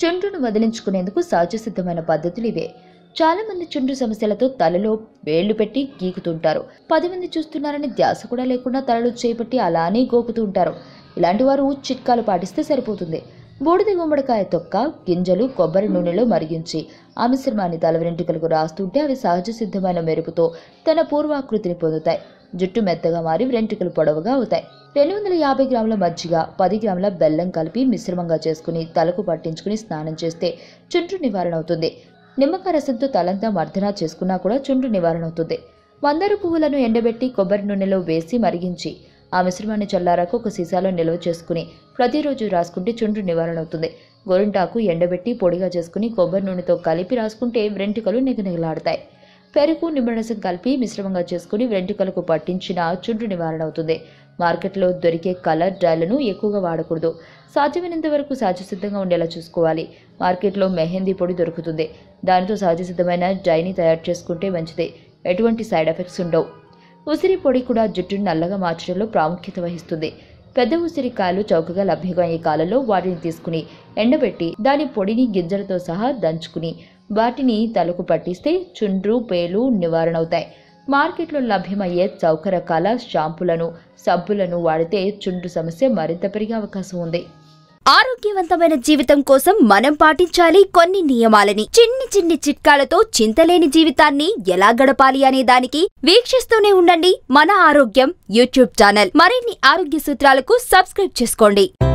చుండ్రును వదిలించుకునేందుకు సహజ సిద్ధమైన పద్ధతులు ఇవే చాలా మంది చుండ్రు సమస్యలతో తలలో వేళ్లు పెట్టి గీకుతుంటారు పది మంది చూస్తున్నారని ధ్యాస కూడా లేకుండా తలలో చేపట్టి అలానే గోకుతూ ఉంటారు ఇలాంటి వారు చిట్కాలు పాటిస్తే సరిపోతుంది బూడిద గుమ్మడికాయ తొక్క గింజలు కొబ్బరి నూనెలో మరిగించి ఆ మిశ్రమాన్ని తల వెంట్రుకలకు రాస్తుంటే అవి సహజ సిద్ధమైన మెరుపుతో తన పూర్వాకృతిని పొందుతాయి జుట్టు మెత్తగా మారి వెంట్రుకలు పొడవుగా అవుతాయి రెండు వందల యాభై గ్రాముల మజ్జిగ పది గ్రాముల బెల్లం కలిపి మిశ్రమంగా చేసుకుని తలకు పట్టించుకుని స్నానం చేస్తే చుండ్రు నివారణ అవుతుంది నిమ్మకాయ రసంతో తలంతా మర్దనా చేసుకున్నా కూడా చుండ్రు నివారణ అవుతుంది మందార పువ్వులను ఎండబెట్టి కొబ్బరి నూనెలో వేసి మరిగించి ఆ మిశ్రమాన్ని చల్లారాక ఒక సీసాలో నిల్వ చేసుకుని ప్రతిరోజు రాసుకుంటే చుండ్రు నివారణ అవుతుంది గోరింటాకు ఎండబెట్టి పొడిగా చేసుకుని కొబ్బరి నూనెతో కలిపి రాసుకుంటే వెంట్రుకలు నిగనిగలాడతాయి పెరుగు నిమ్మరసం కలిపి మిశ్రమంగా చేసుకుని వెంట్రుకలకు పట్టించిన చుండ్రు నివారణ అవుతుంది మార్కెట్లో దొరికే కలర్ డ్రైలను ఎక్కువగా వాడకూడదు సాధ్యమైనంత వరకు సహజసిద్ధంగా ఉండేలా చూసుకోవాలి మార్కెట్లో మెహందీ పొడి దొరుకుతుంది దానితో సహజసిద్ధమైన డ్రైని తయారు చేసుకుంటే మంచిది ఎటువంటి సైడ్ ఎఫెక్ట్స్ ఉండవు ఉసిరి పొడి కూడా జుట్టును నల్లగా మార్చడంలో ప్రాముఖ్యత వహిస్తుంది పెద్ద ఉసిరికాయలు చౌకగా లభ్యమయ్యే కాలంలో వాటిని తీసుకుని ఎండబెట్టి దాని పొడిని గింజలతో సహా దంచుకుని వాటిని తలకు పట్టిస్తే చుండ్రు పేలు నివారణ అవుతాయి మార్కెట్లో లభ్యమయ్యే చౌక రకాల షాంపులను సబ్బులను వాడితే చుండ్రు సమస్య మరింత పెరిగే అవకాశం ఉంది ఆరోగ్యవంతమైన జీవితం కోసం మనం పాటించాలి కొన్ని నియమాలని చిన్ని చిన్ని చిట్కాలతో చింతలేని జీవితాన్ని ఎలా గడపాలి అనే దానికి వీక్షిస్తూనే ఉండండి మన ఆరోగ్యం యూట్యూబ్ ఛానల్ మరిన్ని ఆరోగ్య సూత్రాలకు సబ్స్క్రైబ్ చేసుకోండి